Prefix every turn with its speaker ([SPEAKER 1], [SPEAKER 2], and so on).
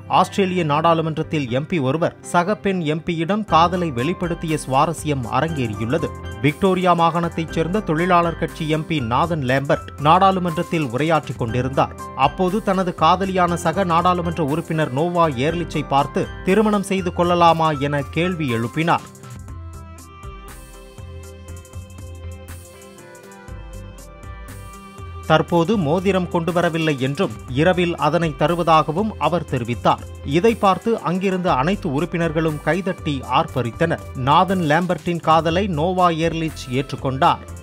[SPEAKER 1] ஆஸ்திரேலிய நாடாளுமன்றத்தில் எம்பி ஒருவர் சக பெண் எம்பியிடம் காதலை வெளிப்படுத்திய சுவாரஸ்யம் அரங்கேறியுள்ளது விக்டோரியா மாகாணத்தைச் சேர்ந்த தொழிலாளர் கட்சி எம்பி நாதன் லேம்பர்ட் நாடாளுமன்றத்தில் உரையாற்றிக் கொண்டிருந்தார் அப்போது தனது காதலியான சக நாடாளுமன்ற உறுப்பினர் நோவா ஏர்லிச்சை பார்த்து திருமணம் செய்து கொள்ளலாமா என கேள்வி எழுப்பினார் தற்போது மோதிரம் கொண்டு வரவில்லை என்றும் இரவில் அதனை தருவதாகவும் அவர் தெரிவித்தார் இதை பார்த்து அங்கிருந்த அனைத்து உறுப்பினர்களும் கைதட்டி ஆர்ப்பரித்தனர் நாதன் லேம்பர்ட்டின் காதலை நோவா ஏர்லிச் ஏற்றுக்கொண்டார்